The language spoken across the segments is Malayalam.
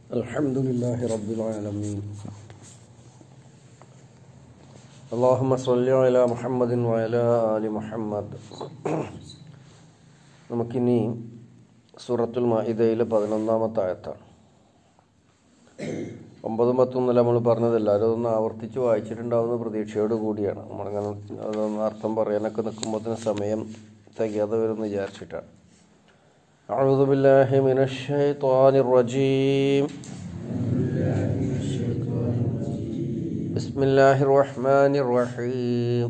الحمد لله رب العالمين اللهم صل على محمد وعلى آل محمد നമുക്കിനി സൂറത്തുൽ മാഹിദയിലെ പതിനൊന്നാമത്തെ ആയത്താണ് ഒമ്പതും പത്തും എന്നല്ല നമ്മൾ പറഞ്ഞത് എല്ലാവരും അതൊന്ന് ആവർത്തിച്ച് വായിച്ചിട്ടുണ്ടാവുന്ന പ്രതീക്ഷയോട് കൂടിയാണ് നമ്മളങ്ങനെ അതൊന്ന് അർത്ഥം പറയാനൊക്കെ നിൽക്കുമ്പോൾ സമയം തികയാതെ വരുമെന്ന് വിചാരിച്ചിട്ടാണ് أعوذ بالله من الشيطان الرجيم بسم الله الرحمن الرحيم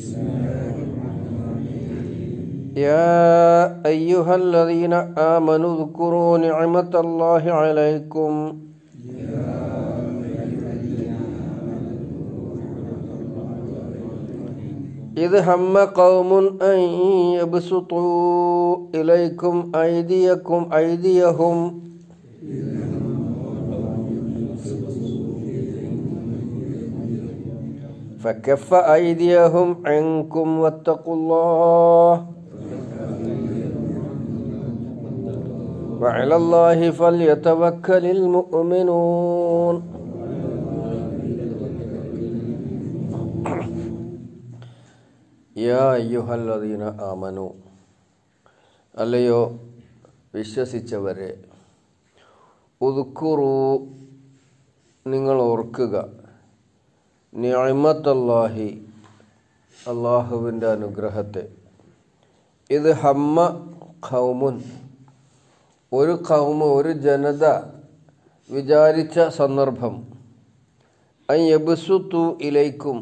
يا أيها الذين آمنوا اذكروا نعمة الله عليكم إذ هم قوم أن يبسطوا إليكم أيديكم أيديهم فكف أيديهم عنكم واتقوا الله وعلى الله فليتوكل المؤمنون യാ അയ്യുഹല്ലദീന ആമനു അല്ലയോ വിശ്വസിച്ചവരെ ഉദുക്കുറു നിങ്ങൾ ഓർക്കുക നിയമത്തല്ലാഹി അള്ളാഹുവിൻ്റെ അനുഗ്രഹത്തെ ഇത് ഹമ്മ ഖൗമുൻ ഒരു ഖൗമ ഒരു ജനത വിചാരിച്ച സന്ദർഭം അയ്യബുസുത്തു ഇലൈക്കും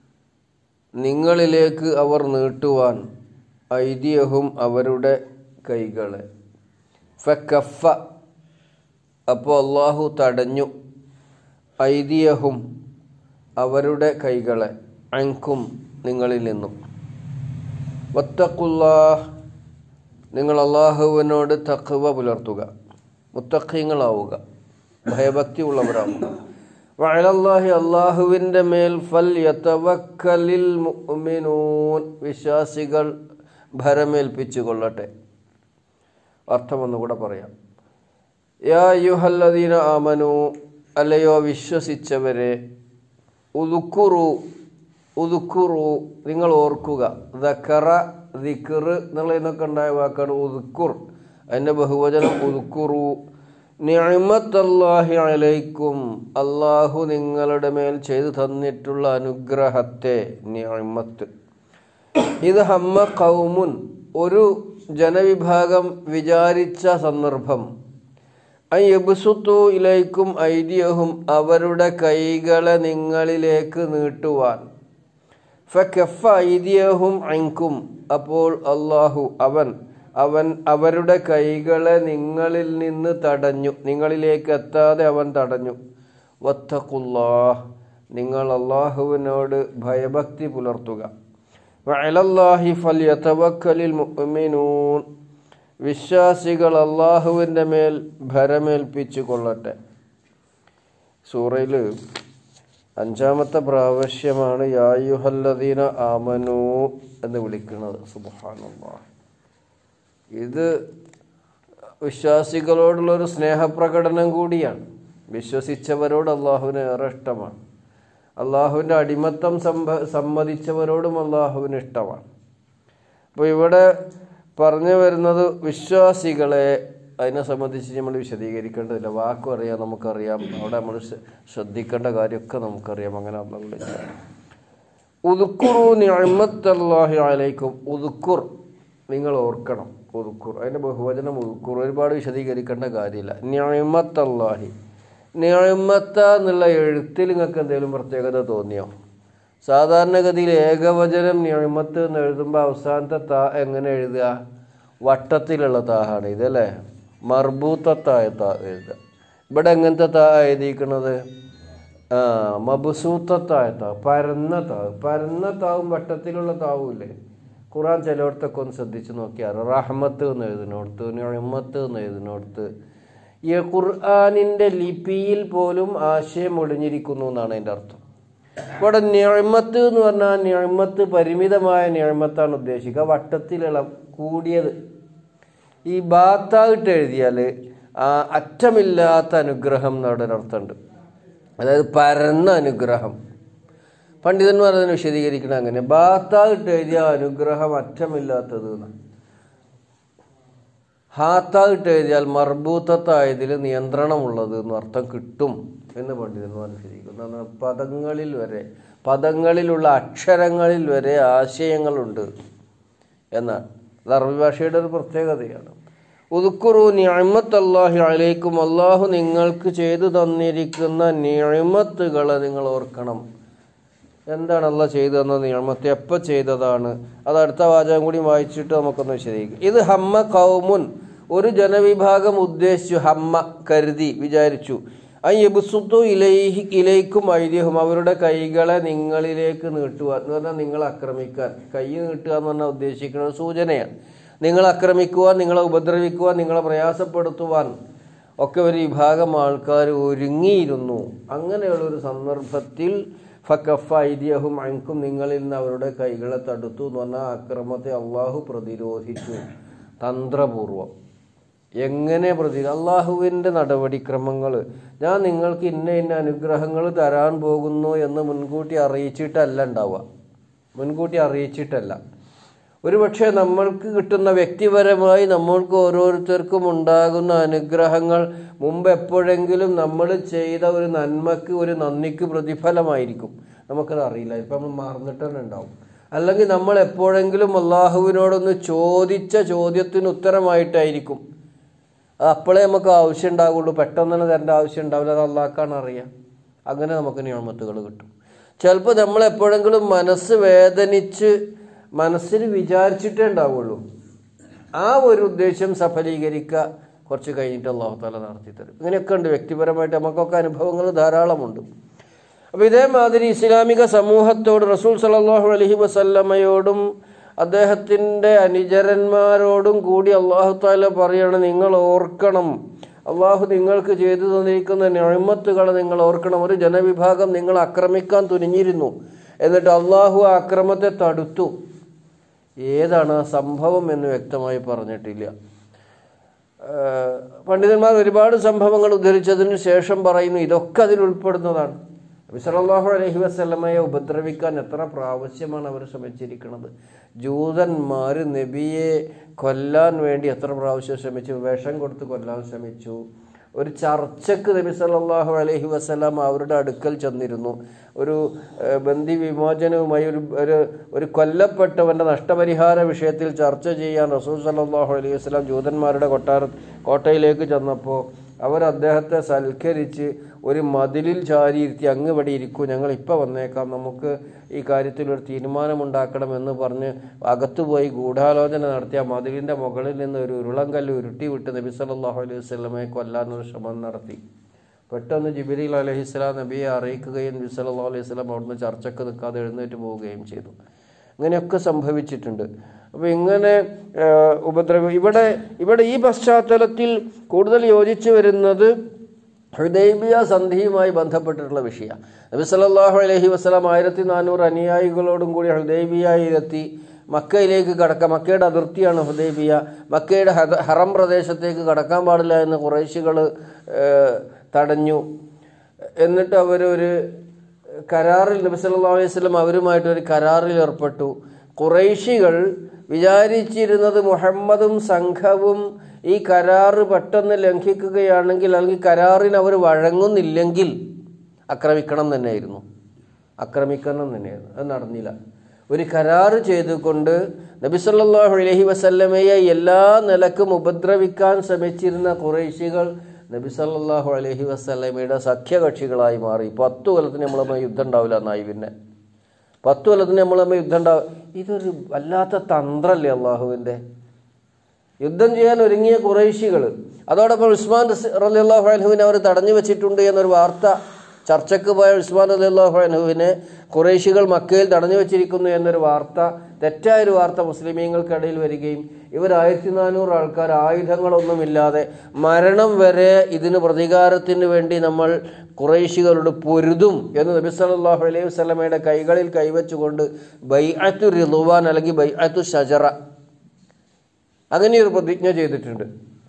നിങ്ങളിലേക്ക് അവർ നീട്ടുവാൻ ഐതിഹ്യവും അവരുടെ കൈകളെ ഫക്കഫ അപ്പോൾ അള്ളാഹു തടഞ്ഞു ഐതിഹ്യവും അവരുടെ കൈകളെ അങ്കും നിങ്ങളിൽ നിന്നും വത്തക്കുല്ലാ നിങ്ങൾ അള്ളാഹുവിനോട് തഖവ പുലർത്തുക മുത്തഖീങ്ങളാവുക ഭയഭക്തി ഉള്ളവരാവുക വഅലല്ലാഹി അള്ളാഹുവിൻ്റെ മേൽ ഫൽ യതവക്കലിൽ മുഅ്മിനൂൻ വിശ്വാസികൾ ഭരമേൽപ്പിച്ചു കൊള്ളട്ടെ അർത്ഥം ഒന്നുകൂടെ പറയാം യാ യുഹല്ലദീന ആമനു അല്ലയോ വിശ്വസിച്ചവരെ ഉദുക്കുറു ഉദുക്കുറു നിങ്ങൾ ഓർക്കുക ദക്കറ ദിക്കർ എന്നുള്ളതിനൊക്കെ ഉണ്ടായ വാക്കാണ് ഉദുക്കുർ അതിൻ്റെ ബഹുവചനം ഉദുക്കുറു നിഅമത്തല്ലാഹി അലൈക്കും അള്ളാഹു നിങ്ങളുടെ മേൽ ചെയ്തു തന്നിട്ടുള്ള അനുഗ്രഹത്തെ നിഅമത്ത് ഇത് ഹമ്മ കൗമുൻ ഒരു ജനവിഭാഗം വിചാരിച്ച സന്ദർഭം അയ്യബുസുത്തു ഇലൈക്കും ഐതിഹ്യവും അവരുടെ കൈകളെ നിങ്ങളിലേക്ക് നീട്ടുവാൻ ഫക്കഫ ഐതിഹ്യവും അങ്കും അപ്പോൾ അള്ളാഹു അവൻ അവൻ അവരുടെ കൈകളെ നിങ്ങളിൽ നിന്ന് തടഞ്ഞു നിങ്ങളിലേക്ക് എത്താതെ അവൻ തടഞ്ഞു വത്തക്കുല്ലാ നിങ്ങൾ അള്ളാഹുവിനോട് ഭയഭക്തി പുലർത്തുക വഅലല്ലാഹി ഫൽയതവക്കലിൽ മുഅ്മിനൂൻ വിശ്വാസികൾ അള്ളാഹുവിൻ്റെ മേൽ ഭരമേൽപ്പിച്ചു കൊള്ളട്ടെ സൂറയിൽ അഞ്ചാമത്തെ പ്രാവശ്യമാണ് യായുഹല്ലദീന ആമനു എന്ന് വിളിക്കുന്നത് സുബാനുള്ള ഇത് വിശ്വാസികളോടുള്ളൊരു സ്നേഹപ്രകടനം കൂടിയാണ് വിശ്വസിച്ചവരോട് അള്ളാഹുവിന് ഏറെ ഇഷ്ടമാണ് അള്ളാഹുവിൻ്റെ അടിമത്തം സംഭ സമ്മതിച്ചവരോടും അള്ളാഹുവിന് ഇഷ്ടമാണ് അപ്പോൾ ഇവിടെ പറഞ്ഞു വരുന്നത് വിശ്വാസികളെ അതിനെ സംബന്ധിച്ച് നമ്മൾ വിശദീകരിക്കേണ്ടതില്ല വാക്കും അറിയാം നമുക്കറിയാം അവിടെ നമ്മൾ ശ്രദ്ധിക്കേണ്ട കാര്യമൊക്കെ നമുക്കറിയാം അങ്ങനെ അള്ളാഹു ഉദുക്കുറു നിഅമത്തല്ലാഹി അലൈക്കും ഉദുക്കുർ നിങ്ങൾ ഓർക്കണം ഉദുക്കുർ അതിൻ്റെ ബഹുവചനം ഉദുക്കുർ ഒരുപാട് വിശദീകരിക്കേണ്ട കാര്യമില്ല നിഅമത്തല്ലാഹി നിഅമത്ത എന്നുള്ള എഴുത്തിൽ നിങ്ങൾക്ക് എന്തെങ്കിലും പ്രത്യേകത തോന്നിയോ സാധാരണഗതിയിൽ ഏകവചനം നിയമത്ത് എന്ന് എഴുതുമ്പോൾ അവസാനത്തെ താ എങ്ങനെ എഴുതുക വട്ടത്തിലുള്ള താഹാണ് ഇതല്ലേ മർബൂത്തത്തായ താ എഴുതുക ഇവിടെ എങ്ങനത്തെ താ എഴുതിയിരിക്കുന്നത് ആ മബുസൂത്തത്തായ താ പരന്ന താവ് പരന്ന താവും വട്ടത്തിലുള്ള താവും ഇല്ലേ ഖുറാൻ ചിലയിടത്തൊക്കെ ഒന്ന് ശ്രദ്ധിച്ച് നോക്കിയാൽ റഹ്മത്ത് എന്ന് എഴുതിനോടത്ത് നിയമത്ത് എന്ന് എഴുതിനോടത്ത് ഈ ഖുർആാനിൻ്റെ ലിപിയിൽ പോലും ആശയം ഒളിഞ്ഞിരിക്കുന്നു എന്നാണ് അതിൻ്റെ അർത്ഥം ഇവിടെ നിഴമത്ത് എന്ന് പറഞ്ഞാൽ നിഴമത്ത് പരിമിതമായ നിഴമത്താണ് ഉദ്ദേശിക്കുക വട്ടത്തിലുള്ള കൂടിയത് ഈ ബാത്തായിട്ട് എഴുതിയാൽ ആ അറ്റമില്ലാത്ത അനുഗ്രഹം എന്നവിടെ ഒരർത്ഥമുണ്ട് അതായത് പരന്ന അനുഗ്രഹം പണ്ഡിതന്മാർ അതിനെ വിശദീകരിക്കണം അങ്ങനെ ബാത്തായിട്ട് എഴുതിയ അനുഗ്രഹം അറ്റമില്ലാത്തത് എന്നാണ് ഹാത്തായിട്ട് എഴുതിയാൽ മർബൂത്തത്തായതിൽ നിയന്ത്രണമുള്ളത് എന്ന് അർത്ഥം കിട്ടും എന്ന് പണ്ഡിതന്മാർ വിശദീകരിക്കുന്നു അതാണ് പദങ്ങളിൽ വരെ പദങ്ങളിലുള്ള അക്ഷരങ്ങളിൽ വരെ ആശയങ്ങളുണ്ട് എന്നാണ് അത് അറബി ഭാഷയുടെ ഒരു പ്രത്യേകതയാണ് ഉദുക്കുറു നിയമത്തല്ലാഹി അലൈക്കും അള്ളാഹു നിങ്ങൾക്ക് ചെയ്തു തന്നിരിക്കുന്ന നിയമത്തുകളെ നിങ്ങൾ ഓർക്കണം എന്താണ് അല്ല ചെയ്തു തന്ന നിയമത്തെ എപ്പോൾ ചെയ്തതാണ് അത് അടുത്ത വാചകം കൂടി വായിച്ചിട്ട് നമുക്കൊന്ന് വിശദീകരിക്കും ഇത് ഹമ്മ കൗമുൻ ഒരു ജനവിഭാഗം ഉദ്ദേശിച്ചു ഹമ്മ കരുതി വിചാരിച്ചു അയ്യബുസുത്തു ഇലൈഹി ഇലൈക്കും ഐതിഹ്യം അവരുടെ കൈകളെ നിങ്ങളിലേക്ക് നീട്ടുക എന്ന് പറഞ്ഞാൽ നിങ്ങൾ ആക്രമിക്കാൻ കൈ നീട്ടുക എന്ന് പറഞ്ഞാൽ ഉദ്ദേശിക്കുന്ന ഒരു സൂചനയാണ് നിങ്ങൾ ആക്രമിക്കുവാൻ നിങ്ങളെ ഉപദ്രവിക്കുവാൻ നിങ്ങളെ പ്രയാസപ്പെടുത്തുവാൻ ഒക്കെ ഒരു വിഭാഗം ആൾക്കാർ ഒരുങ്ങിയിരുന്നു അങ്ങനെയുള്ളൊരു സന്ദർഭത്തിൽ ഫക്കഫ ഐതിഹ്യവും അൻകും നിങ്ങളിൽ നിന്ന് അവരുടെ കൈകളെ തടുത്തു എന്ന് പറഞ്ഞാൽ അക്രമത്തെ അള്ളാഹു പ്രതിരോധിച്ചു തന്ത്രപൂർവം എങ്ങനെ പ്രതി അള്ളാഹുവിൻ്റെ നടപടിക്രമങ്ങൾ ഞാൻ നിങ്ങൾക്ക് ഇന്ന ഇന്ന അനുഗ്രഹങ്ങൾ തരാൻ പോകുന്നു എന്ന് മുൻകൂട്ടി അറിയിച്ചിട്ടല്ല ഉണ്ടാവുക മുൻകൂട്ടി അറിയിച്ചിട്ടല്ല ഒരുപക്ഷെ നമ്മൾക്ക് കിട്ടുന്ന വ്യക്തിപരമായി നമ്മൾക്ക് ഓരോരുത്തർക്കും ഉണ്ടാകുന്ന അനുഗ്രഹങ്ങൾ മുമ്പ് എപ്പോഴെങ്കിലും നമ്മൾ ചെയ്ത ഒരു നന്മക്ക് ഒരു നന്ദിക്ക് പ്രതിഫലമായിരിക്കും നമുക്കത് അറിയില്ല ഇപ്പം നമ്മൾ മറന്നിട്ട് തന്നെ ഉണ്ടാവും അല്ലെങ്കിൽ നമ്മൾ എപ്പോഴെങ്കിലും അള്ളാഹുവിനോടൊന്ന് ചോദിച്ച ചോദ്യത്തിന് ഉത്തരമായിട്ടായിരിക്കും അത് അപ്പോഴേ നമുക്ക് ആവശ്യം ഉണ്ടാകുള്ളൂ പെട്ടെന്ന് തന്നെ തരേണ്ട ആവശ്യം ഉണ്ടാവില്ല അത് അള്ളാഹ്ക്കാണ് അറിയാം അങ്ങനെ നമുക്ക് നിയമത്തുകൾ കിട്ടും ചിലപ്പോൾ നമ്മൾ എപ്പോഴെങ്കിലും മനസ്സ് വേദനിച്ച് മനസ്സിൽ വിചാരിച്ചിട്ടേ ഉണ്ടാവുള്ളൂ ആ ഒരു ഉദ്ദേശം സഫലീകരിക്കുക കുറച്ച് കഴിഞ്ഞിട്ട് അള്ളാഹു താല നടത്തി തരും ഇങ്ങനെയൊക്കെ ഉണ്ട് വ്യക്തിപരമായിട്ട് നമുക്കൊക്കെ അനുഭവങ്ങൾ ധാരാളമുണ്ട് അപ്പോൾ ഇതേമാതിരി ഇസ്ലാമിക സമൂഹത്തോട് റസൂൽ സലാഹു അലഹി വസല്ലമ്മയോടും അദ്ദേഹത്തിൻ്റെ അനുചരന്മാരോടും കൂടി അള്ളാഹു താല പറയണം നിങ്ങൾ ഓർക്കണം അള്ളാഹു നിങ്ങൾക്ക് ചെയ്തു തന്നിരിക്കുന്ന നിഴമത്തുകളെ നിങ്ങൾ ഓർക്കണം ഒരു ജനവിഭാഗം നിങ്ങൾ ആക്രമിക്കാൻ തുനിഞ്ഞിരുന്നു എന്നിട്ട് അള്ളാഹു ആ അക്രമത്തെ തടുത്തു ഏതാണ് ആ സംഭവം എന്ന് വ്യക്തമായി പറഞ്ഞിട്ടില്ല ഏഹ് പണ്ഡിതന്മാർ ഒരുപാട് സംഭവങ്ങൾ ഉദ്ധരിച്ചതിന് ശേഷം പറയുന്നു ഇതൊക്കെ അതിൽ ഉൾപ്പെടുന്നതാണ് നബി സല്ലല്ലാഹു അലൈഹി വസല്ലമയെ ഉപദ്രവിക്കാൻ എത്ര പ്രാവശ്യമാണ് അവർ ശ്രമിച്ചിരിക്കുന്നത് ജൂതന്മാർ നബിയെ കൊല്ലാൻ വേണ്ടി എത്ര പ്രാവശ്യം ശ്രമിച്ചു വിഷം കൊടുത്ത് കൊല്ലാൻ ശ്രമിച്ചു ഒരു ചർച്ചക്ക് നബി സല്ലല്ലാഹു അലൈഹി വസല്ലം അവരുടെ അടുക്കൽ ചെന്നിരുന്നു ഒരു ഏഹ്, ബന്ദി വിമോചനവുമായി ഒരു ഒരു ഒരു കൊല്ലപ്പെട്ടവൻ്റെ നഷ്ടപരിഹാര വിഷയത്തിൽ ചർച്ച ചെയ്യാൻ റസൂൽ സല്ലല്ലാഹു അലൈഹി വസല്ലം ജൂതന്മാരുടെ കൊട്ടാര കോട്ടയിലേക്ക് ചെന്നപ്പോൾ അവർ അദ്ദേഹത്തെ സൽക്കരിച്ച് ഒരു മതിലിൽ ചാരിയിരുത്തി അങ്ങ് ഇവിടെ ഇരിക്കൂ ഞങ്ങൾ ഇപ്പോൾ വന്നേക്കാം നമുക്ക് ഈ കാര്യത്തിൽ ഒരു തീരുമാനമുണ്ടാക്കണമെന്ന് പറഞ്ഞ് അകത്തു പോയി ഗൂഢാലോചന നടത്തിയ മതിലിൻ്റെ മുകളിൽ നിന്ന് ഒരു ഉരുളങ്കല്ല് ഉരുട്ടി വിട്ട് നബി സല്ലല്ലാഹു അലൈഹി വസല്ലമയെ കൊല്ലാനൊരു ശ്രമം നടത്തി പെട്ടെന്ന് ജിബിരിൽ അലഹിസ്ലാം നബിയെ അറിയിക്കുകയും നബി സല്ലല്ലാഹു അലൈഹി വസല്ലം അവിടുന്ന് ചർച്ചക്ക് നിൽക്കാതെ എഴുന്നേറ്റ് പോവുകയും ചെയ്തു ഇങ്ങനെയൊക്കെ സംഭവിച്ചിട്ടുണ്ട് അപ്പോൾ ഇങ്ങനെ ഏഹ്, ഉപദ്രവം ഇവിടെ ഇവിടെ ഈ പശ്ചാത്തലത്തിൽ കൂടുതൽ യോജിച്ചു വരുന്നത് ഹുദൈബിയ സന്ധിയുമായി ബന്ധപ്പെട്ടിട്ടുള്ള വിഷയമാണ് നബി സല്ലല്ലാഹു അലൈഹി വസല്ലം ആയിരത്തി നാനൂറ് അനുയായികളോടും കൂടി ഹുദൈബിയയിലെത്തി മക്കയിലേക്ക് കടക്കാം മക്കയുടെ അതിർത്തിയാണ് ഹുദൈബിയ മക്കയുടെ ഹദ- ഹറം പ്രദേശത്തേക്ക് കടക്കാൻ പാടില്ല എന്ന് കുറേശികൾ തടഞ്ഞു എന്നിട്ട് അവരൊരു കരാറിൽ നബി സല്ലല്ലാഹു അലൈഹി വസല്ലം അവരുമായിട്ട് ഒരു കരാറിൽ ഏർപ്പെട്ടു കുറൈശികൾ വിചാരിച്ചിരുന്നത് മുഹമ്മദും സംഘവും ഈ കരാറ് പെട്ടെന്ന് ലംഘിക്കുകയാണെങ്കിൽ അല്ലെങ്കിൽ കരാറിന് അവർ വഴങ്ങുന്നില്ലെങ്കിൽ ആക്രമിക്കണം തന്നെയായിരുന്നു ആക്രമിക്കണം തന്നെയായിരുന്നു അത് നടന്നില്ല ഒരു കരാറ് ചെയ്തുകൊണ്ട് നബി സല്ലല്ലാഹു അലൈഹി വസല്ലമയെ എല്ലാ നിലക്കും ഉപദ്രവിക്കാൻ ശ്രമിച്ചിരുന്ന കുറേശികൾ നബി സല്ലല്ലാഹു അലൈഹി വസല്ലമയുടെ സഖ്യകക്ഷികളായി മാറി പത്തു കൊല്ലത്തിന് നമ്മളെ യുദ്ധം ഉണ്ടാവില്ല എന്നായി പിന്നെ പത്തു കൊല്ലത്തിന് നമ്മൾ തമ്മിൽ യുദ്ധം ഉണ്ടാവും ഇതൊരു വല്ലാത്ത തന്ത്രല്ലേ അള്ളാഹുവിൻ്റെ യുദ്ധം ചെയ്യാൻ ഒരുങ്ങിയ കുറേശികൾ അതോടൊപ്പം ഉസ്മാൻ റലിയല്ലാഹു അൻഹുവിനെ അവർ തടഞ്ഞു വെച്ചിട്ടുണ്ട് എന്നൊരു വാർത്ത ചർച്ചയ്ക്ക് പോയ ഉസ്മാൻ റലിയല്ലാഹു അൻഹുവിനെ കുറേശികൾ മക്കയിൽ തടഞ്ഞു വെച്ചിരിക്കുന്നു എന്നൊരു വാർത്ത തെറ്റായൊരു വാർത്ത മുസ്ലിമീങ്ങൾക്കിടയിൽ വരികയും ഇവർ ആയിരത്തി നാനൂറ് ആൾക്കാർ ആയുധങ്ങളൊന്നുമില്ലാതെ മരണം വരെ ഇതിന് പ്രതികാരത്തിന് വേണ്ടി നമ്മൾ കുറേശികളോട് പൊരുതും എന്ന് നബി സല്ലല്ലാഹു അലൈഹി വസല്ലമയുടെ കൈകളിൽ കൈവച്ചുകൊണ്ട് ബൈഅത്തു റിളുവാൻ അല്ലെങ്കിൽ ബൈഅത്തു ഷജറ അങ്ങനെയൊരു പ്രതിജ്ഞ ചെയ്തിട്ടുണ്ട്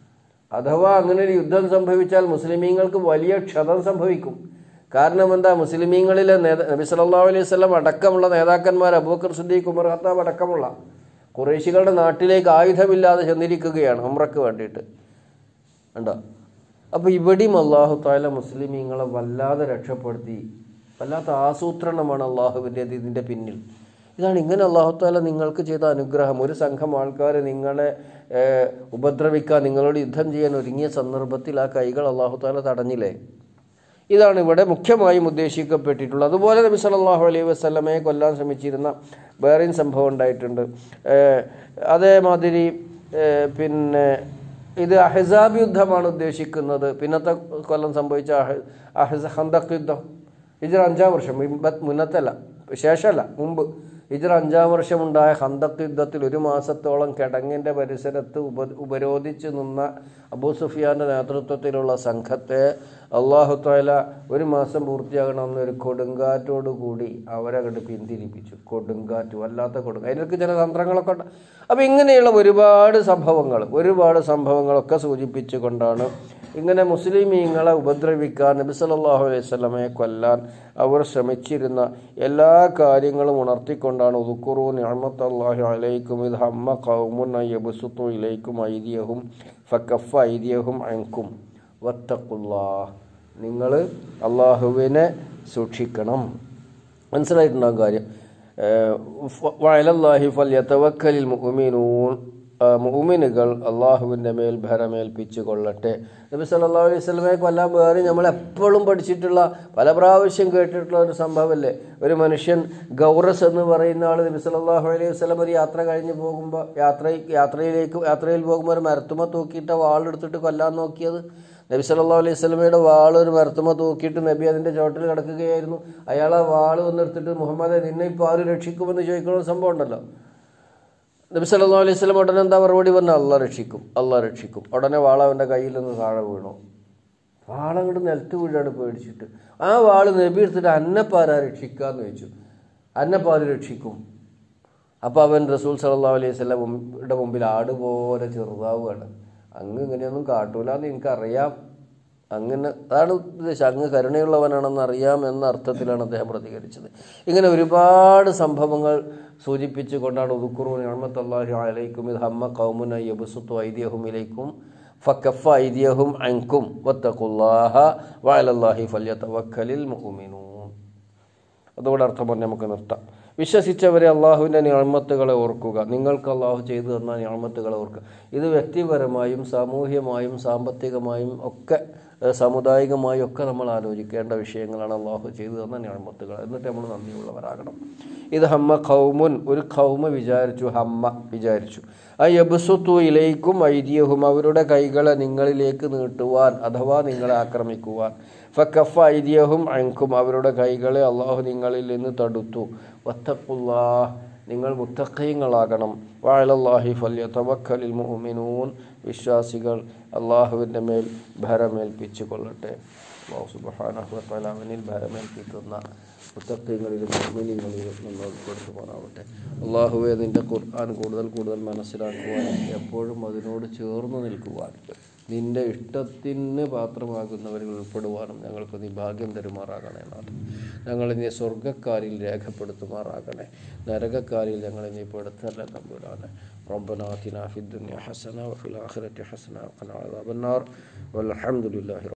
അഥവാ അങ്ങനെ ഒരു യുദ്ധം സംഭവിച്ചാൽ മുസ്ലിമീങ്ങൾക്ക് വലിയ ക്ഷതം സംഭവിക്കും കാരണം എന്താ മുസ്ലിമീങ്ങളിലെ നേതാ നബി സല്ലല്ലാഹു അലൈഹി വസല്ലം അടക്കമുള്ള നേതാക്കന്മാർ അബൂബക്കർ സിദ്ദീഖ് ഉമർ ഖത്താബ് അടക്കമുള്ള കുറേശികളുടെ നാട്ടിലേക്ക് ആയുധമില്ലാതെ ചെന്നിരിക്കുകയാണ് ഉമ്രക്ക് വേണ്ടിയിട്ട് ഉണ്ടോ അപ്പോൾ ഇവിടെയും അള്ളാഹു താല മുസ്ലിമീങ്ങളെ വല്ലാതെ രക്ഷപ്പെടുത്തി വല്ലാത്ത ആസൂത്രണമാണ് അള്ളാഹുവിൻ്റെ ഇതിൻ്റെ പിന്നിൽ ഇതാണ് ഇങ്ങനെ അള്ളാഹു താല നിങ്ങൾക്ക് ചെയ്ത അനുഗ്രഹം ഒരു സംഘം ആൾക്കാർ നിങ്ങളെ ഏഹ്, ഉപദ്രവിക്കാൻ നിങ്ങളോട് യുദ്ധം ചെയ്യാൻ ഒരുങ്ങിയ സന്ദർഭത്തിൽ ആ കൈകൾ അള്ളാഹു താല തടഞ്ഞില്ലേ ഇതാണ് ഇവിടെ മുഖ്യമായും ഉദ്ദേശിക്കപ്പെട്ടിട്ടുള്ളത് അതുപോലെ നബി സല്ലല്ലാഹു അലൈഹി വസല്ലമയെ കൊല്ലാൻ ശ്രമിച്ചിരുന്ന വേറെയും സംഭവം ഉണ്ടായിട്ടുണ്ട് ഏഹ് അതേമാതിരി ഏഹ് പിന്നെ ഇത് അഹസാബ് യുദ്ധമാണ് ഉദ്ദേശിക്കുന്നത് പിന്നത്തെ കൊല്ലം സംഭവിച്ച അഹ- അഹസ ഹന്തക് യുദ്ധം ഇജർ അഞ്ചാം വർഷം മുമ്പ- മുന്നത്തല്ല ശേഷമല്ല മുമ്പ് ഇജർ അഞ്ചാം വർഷം ഉണ്ടായ ഹന്തക് യുദ്ധത്തിൽ ഒരു മാസത്തോളം കിടങ്ങിൻ്റെ പരിസരത്ത് ഉപ ഉപരോധിച്ച് നിന്ന അബൂ സുഫിയാന്റെ നേതൃത്വത്തിലുള്ള സംഘത്തെ അള്ളാഹു താല ഒരു മാസം പൂർത്തിയാകണമെന്ന് ഒരു കൊടുങ്കാറ്റോട് കൂടി അവരെ അങ്ങോട്ട് പിന്തിരിപ്പിച്ചു കൊടുങ്കാറ്റ് വല്ലാത്ത കൊടുങ്കാറ്റ് അതിനൊക്കെ ചില തന്ത്രങ്ങളൊക്കെ ഉണ്ട് അപ്പം ഇങ്ങനെയുള്ള ഒരുപാട് സംഭവങ്ങൾ ഒരുപാട് സംഭവങ്ങളൊക്കെ സൂചിപ്പിച്ചുകൊണ്ടാണ് ഇങ്ങനെ മുസ്ലിമീങ്ങളെ ഉപദ്രവിക്കാൻ നബി സല്ലല്ലാഹു അലൈഹി വസല്ലമയെ കൊല്ലാൻ അവർ ശ്രമിച്ചിരുന്ന എല്ലാ കാര്യങ്ങളും ഉണർത്തിക്കൊണ്ടാണ് ഉദുക്കുറു നിഅമത്തല്ലാഹി അലൈക്കും ഇത് ഹമ്മ ഖൗമുൻ യബ്സുത്തു ഇലൈക്കും ഐദിയഹും ഫക്കഫ ഐദിയഹും അൻകും വത്തഖുല്ലാഹ് നിങ്ങൾ അള്ളാഹുവിനെ സൂക്ഷിക്കണം മനസ്സിലായിട്ടുണ്ടാകും കാര്യം വയലല്ലാഹി ഫല്യതവക്കലിൽ മുഅ്മിനൂൻ മുഅ്മിനുകൾ അള്ളാഹുവിൻ്റെ മേൽ ഭരമേൽപ്പിച്ചു കൊള്ളട്ടെ നബി സല്ലല്ലാഹു അലൈഹി വസല്ലമയെ കൊല്ലാൻ വേറെ നമ്മൾ എപ്പോഴും പഠിച്ചിട്ടുള്ള പല പ്രാവശ്യം കേട്ടിട്ടുള്ള ഒരു സംഭവമല്ലേ ഒരു മനുഷ്യൻ ഗൗറസ് എന്ന് പറയുന്ന ആൾ നബി സല്ലല്ലാഹു അലൈഹി വസല്ലം ഒരു യാത്ര കഴിഞ്ഞ് പോകുമ്പോൾ യാത്ര യാത്രയിലേക്ക് യാത്രയിൽ പോകുമ്പോൾ ഒരു മരത്തുമ തൂക്കിയിട്ട് വാളെടുത്തിട്ട് കൊല്ലാൻ നോക്കിയത് നബി സല്ലല്ലാഹു അലൈഹി സ്വലമയുടെ വാൾ ഒരു മരത്തുമ തൂക്കിയിട്ട് നബി അതിൻ്റെ ചോട്ടിൽ കിടക്കുകയായിരുന്നു അയാൾ ആ വാൾ വന്നെടുത്തിട്ട് മുഹമ്മദ് നിന്നെ ഇപ്പോൾ ആര് രക്ഷിക്കുമെന്ന് ചോദിക്കുന്ന ഒരു സംഭവം ഉണ്ടല്ലോ നബി സല്ലല്ലാഹു അലൈഹി സ്വലം ഉടനെ എന്താ മറുപടി പറഞ്ഞു അല്ല രക്ഷിക്കും അല്ല രക്ഷിക്കും ഉടനെ വാൾ അവൻ്റെ കയ്യിൽ നിന്ന് താഴെ വീണു വാളങ്ങോട്ട് നിലത്ത് വീഴാണ് പേടിച്ചിട്ട് ആ വാള് നബി എടുത്തിട്ട് അന്നപ്പാരാ രക്ഷിക്കാന്ന് ചോദിച്ചു അന്നപ്പാര് രക്ഷിക്കും അപ്പോൾ അവൻ റസൂൽ സല്ലല്ലാഹു അലൈഹി സ്വലമിയുടെ മുമ്പിൽ ആട് പോലെ ചെറുതാവുകയാണ് അങ്ങ് ഇങ്ങനെയൊന്നും കാട്ടൂലെന്ന് എനിക്കറിയാം അങ്ങനെ അതാണ് ഉദ്ദേശം അങ്ങ് കരുണയുള്ളവനാണെന്ന് അറിയാം എന്ന അർത്ഥത്തിലാണ് അദ്ദേഹം പ്രതികരിച്ചത് ഇങ്ങനെ ഒരുപാട് സംഭവങ്ങൾ സൂചിപ്പിച്ചുകൊണ്ടാണ് ഉദുക്കുറു നിഅമത്തല്ലാഹി അലൈക്കും ഇത് ഹമ്മ കൗമുന യബുസുത്തു ഐദിയഹും ഇലൈക്കും ഫക്കഫ ഐദിയഹും അൻകും വത്തഖുല്ലാഹ വഅലല്ലാഹി ഫല്യതവക്കലിൽ മുഅ്മിനൂൻ അതോടെ അർത്ഥം പറഞ്ഞ് നമുക്ക് നിർത്താം വിശ്വസിച്ചവരെ അള്ളാഹുവിൻ്റെ ഞാമത്തുകളെ ഓർക്കുക നിങ്ങൾക്ക് അള്ളാഹു ചെയ്തു തന്ന ഞാമത്തുകളെ ഓർക്കുക ഇത് വ്യക്തിപരമായും സാമൂഹ്യമായും സാമ്പത്തികമായും ഒക്കെ ഏഹ് സാമുദായികമായും ഒക്കെ നമ്മൾ ആലോചിക്കേണ്ട വിഷയങ്ങളാണ് അള്ളാഹു ചെയ്തു തന്ന ഞാമത്തുകൾ എന്നിട്ട് നമ്മൾ നന്ദിയുള്ളവരാകണം ഇത് ഹമ്മ ഖൗമുൻ ഒരു ഖൗമ വിചാരിച്ചു ഹമ്മ വിചാരിച്ചു ആ യബുസുത്തു ഇലയിക്കും ഐതിയഹും അവരുടെ കൈകളെ നിങ്ങളിലേക്ക് നീട്ടുവാൻ അഥവാ നിങ്ങളെ ആക്രമിക്കുവാൻ ഫക്കഫ ഐതിയഹും അൻകും അവരുടെ കൈകളെ അള്ളാഹു നിങ്ങളിൽ നിന്ന് തടുത്തു വത്തക്കുല്ലാ നിങ്ങൾ മുത്തക്കയങ്ങളാകണം വാഴലല്ലാഹി ഫല്യ തവക്കലിൽ മുഅ്മിനൂൻ വിശ്വാസികൾ അള്ളാഹുവിൻ്റെ മേൽ ഭരമേൽപ്പിച്ചു കൊള്ളട്ടെ അള്ളാഹു സുബ്ഹാനഹു വ തആല അവനിൽ ഭരമേൽപ്പിക്കുന്ന മുത്തക്കയങ്ങളിലും മുഅ്മിനീങ്ങളിലും നമ്മൾ ഉൾപ്പെടുത്തു പോകാവട്ടെ അള്ളാഹുവെ നിൻ്റെ ഖുർആൻ കൂടുതൽ കൂടുതൽ മനസ്സിലാക്കുവാനും എപ്പോഴും അതിനോട് ചേർന്ന് നിൽക്കുവാൻ നിന്റെ ഇഷ്ടത്തിന് പാത്രമാകുന്നവരിൽ ഉൾപ്പെടുവാനും ഞങ്ങൾക്ക് നീ ഭാഗ്യം തരുമാറാകണേ നാഥ ഞങ്ങളെ നീ സ്വർഗ്ഗക്കാരിൽ രേഖപ്പെടുത്തുമാറാകണേ നരകക്കാരിൽ ഞങ്ങളെ നീ പെടുത്തല്ല തമ്പുരാനെ ربنا آتنا في الدنيا حسنة وفي الآخرة حسنة وقنا عذاب النار والحمد لله